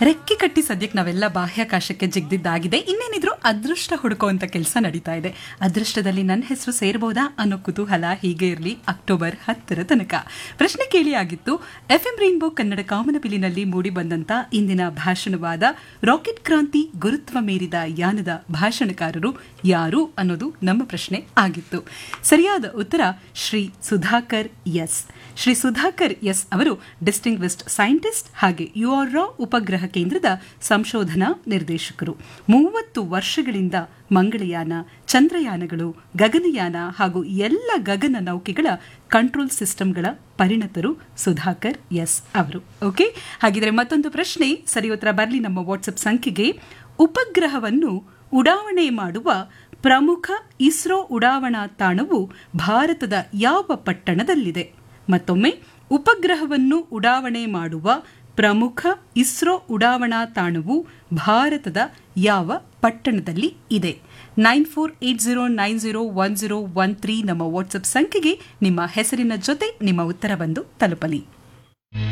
ರೆಕ್ಕೆ ಕಟ್ಟಿ ಸದ್ಯಕ್ಕೆ ನಾವೆಲ್ಲ ಬಾಹ್ಯಾಕಾಶಕ್ಕೆ ಜಿಗ್ದಿದ್ದಾಗಿದೆ ಇನ್ನೇನಿದ್ರು ಅದೃಷ್ಟ ಹುಡುಕುವಂತ ಕೆಲಸ ನಡೀತಾ ಇದೆ ಅದೃಷ್ಟದಲ್ಲಿ ನನ್ನ ಹೆಸರು ಸೇರಬಹುದಾ ಅನ್ನೋ ಕುತೂಹಲ ಹೀಗೆ ಇರಲಿ ಅಕ್ಟೋಬರ್ ಹತ್ತರ ತನಕ ಪ್ರಶ್ನೆ ಕೇಳಿ ಆಗಿತ್ತು ಎಫ್ ಎಂ ರೈನ್ಬೋ ಕನ್ನಡ ಕಾಮನಬಿಲಿನಲ್ಲಿ ಮೂಡಿ ಬಂದಂತ ಇಂದಿನ ಭಾಷಣವಾದ ರಾಕೆಟ್ ಕ್ರಾಂತಿ ಗುರುತ್ವ ಮೀರಿದ ಯಾನದ ಭಾಷಣಕಾರರು ಯಾರು ಅನ್ನೋದು ನಮ್ಮ ಪ್ರಶ್ನೆ ಆಗಿತ್ತು ಸರಿಯಾದ ಉತ್ತರ ಶ್ರೀ ಸುಧಾಕರ್ ಎಸ್ ಶ್ರೀ ಸುಧಾಕರ್ ಎಸ್ ಅವರು ಡಿಸ್ಟಿಂಗ್ವಿಸ್ಡ್ ಸೈಂಟಿಸ್ಟ್ ಹಾಗೆ ಯುಆರ್ರಾ ಉಪಗ್ರಹ ಕೇಂದ್ರದ ಸಂಶೋಧನಾ ನಿರ್ದೇಶಕರು ಮೂವತ್ತು ವರ್ಷಗಳಿಂದ ಮಂಗಳಯಾನ ಚಂದ್ರಯಾನಗಳು ಗಗನಯಾನ ಹಾಗೂ ಎಲ್ಲ ಗಗನ ನೌಕೆಗಳ ಕಂಟ್ರೋಲ್ ಸಿಸ್ಟಮ್ಗಳ ಪರಿಣತರು ಸುಧಾಕರ್ ಎಸ್ ಅವರು ಓಕೆ ಹಾಗಿದ್ರೆ ಮತ್ತೊಂದು ಪ್ರಶ್ನೆ ಸರಿ ಉತ್ತರ ಬರಲಿ ನಮ್ಮ ವಾಟ್ಸಪ್ ಸಂಖ್ಯೆಗೆ ಉಪಗ್ರಹವನ್ನು ಉಡಾವಣೆ ಮಾಡುವ ಪ್ರಮುಖ ಇಸ್ರೋ ಉಡಾವಣಾ ತಾಣವು ಭಾರತದ ಯಾವ ಪಟ್ಟಣದಲ್ಲಿದೆ ಮತ್ತೊಮ್ಮೆ ಉಪಗ್ರಹವನ್ನು ಉಡಾವಣೆ ಮಾಡುವ ಪ್ರಮುಖ ಇಸ್ರೋ ಉಡಾವಣಾ ತಾಣವು ಭಾರತದ ಯಾವ ಪಟ್ಟಣದಲ್ಲಿ ಇದೆ nine four eight zero nine zero one zero one three ನಮ್ಮ ವಾಟ್ಸಪ್ ಸಂಖ್ಯೆಗೆ ನಿಮ್ಮ ಹೆಸರಿನ ಜೊತೆ ನಿಮ್ಮ ಉತ್ತರ ಬಂದು ತಲುಪಲಿ